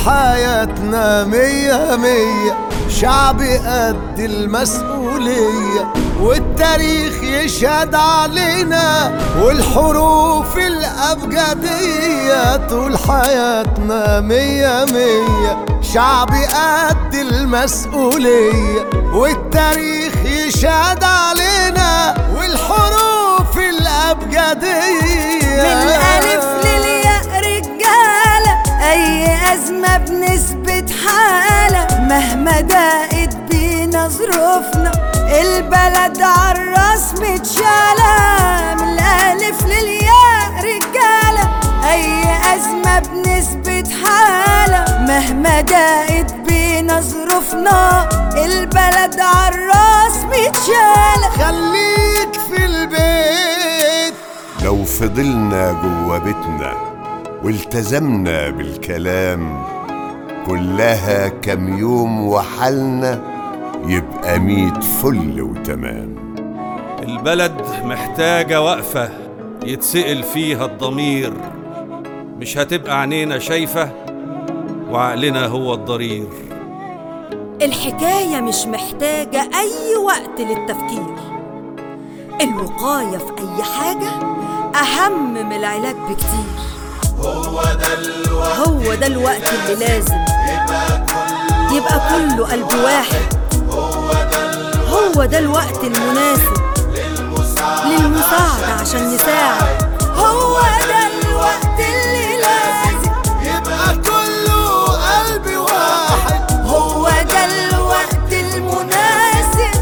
حياتنا مية مية شعب قد المسؤولية والتاريخ يشهد علينا والحروف الأبجدية طول حياتنا مية مية شعب قد المسؤولية والتاريخ يشهد علينا والحروف الأبجدية من الألف للياء رجالة أي أزمة بنثبت حالة مهما ضاقت بينا ظروفنا البلد عالراس متشالة من الألف للياء رجالة أي أزمة بنثبت حالة مهما ضاقت بينا ظروفنا البلد عالراس متشالة خليك في البيت لو فضلنا جوا بيتنا والتزمنا بالكلام كلها كم يوم وحالنا يبقى ميت فل وتمام البلد محتاجة وقفة يتسأل فيها الضمير مش هتبقى عينينا شايفة وعقلنا هو الضرير الحكاية مش محتاجة أي وقت للتفكير الوقاية في أي حاجة أهم من العلاج بكتير هو ده الوقت هو ده الوقت اللي لازم يبقى كله قلب واحد هو ده الوقت المناسب للمساعدة عشان نساعد هو ده الوقت اللي لازم يبقى كله قلب واحد هو ده الوقت المناسب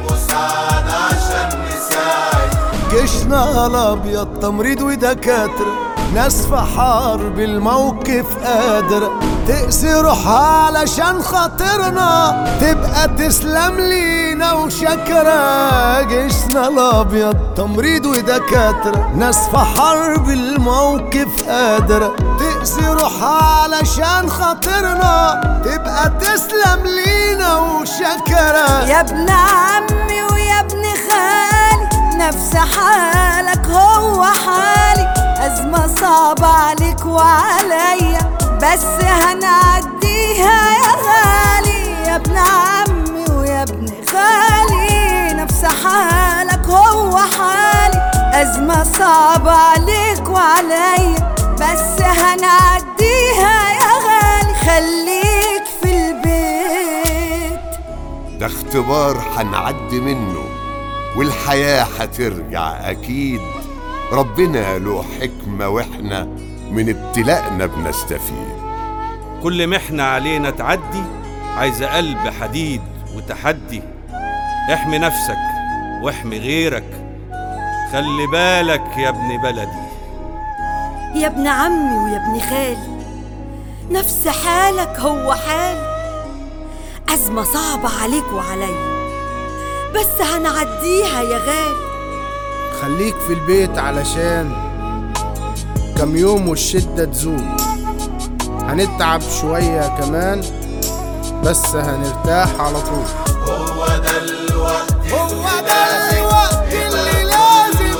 جيشنا الابيض تمريض ودكاترة ناس في حرب الموقف قادرة تقسي روحها علشان خاطرنا تبقى تسلم لينا وشكرا جيشنا الابيض تمريض ودكاترة ناس في حرب الموقف قادرة تقسي روحها علشان خاطرنا تبقى تسلم لينا وشكرا يا ابن عمي ويا ابن خالي نفس حالك هو حالي أزمة صعبة عليك وعليا بس هنعديها يا غالي يا ابن عمي ويا ابن خالي نفس حالك هو حالي أزمة صعبة عليك وعليا بس هنعديها يا غالي خليك في البيت ده اختبار هنعدي منه والحياة هترجع أكيد ربنا له حكمة وإحنا من ابتلائنا بنستفيد كل محنة علينا تعدي عايزة قلب حديد وتحدي احمي نفسك واحمي غيرك خلي بالك يا ابن بلدي يا ابن عمي ويا ابن خالي نفس حالك هو حالي أزمة صعبة عليك وعليا بس هنعديها يا غالي خليك في البيت علشان كم يوم والشدة تزول هنتعب شوية كمان بس هنرتاح على طول هو ده الوقت اللي لازم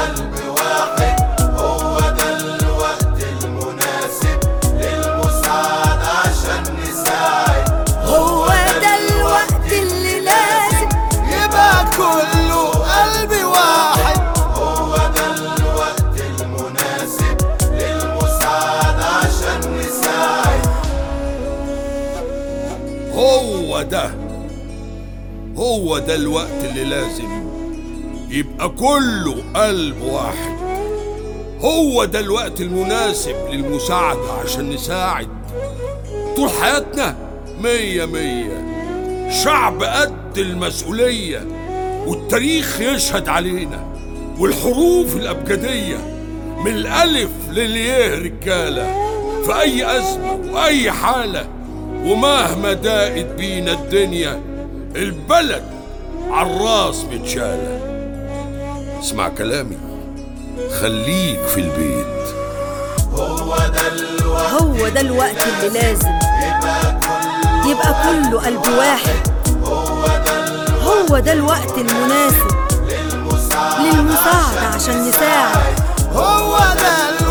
هو ده الوقت اللي لازم يبقى كله قلب واحد هو ده هو ده الوقت اللي لازم يبقى كله قلب واحد هو ده الوقت المناسب للمساعدة عشان نساعد طول حياتنا مية مية شعب قد المسؤولية والتاريخ يشهد علينا والحروف الأبجدية من الألف للياء رجالة في أي أزمة وأي حالة ومهما ضاقت بينا الدنيا البلد عالراس متشالة اسمع كلامي خليك في البيت هو ده الوقت اللي لازم يبقى كله قلب واحد هو ده الوقت المناسب للمساعدة عشان نساعد هو ده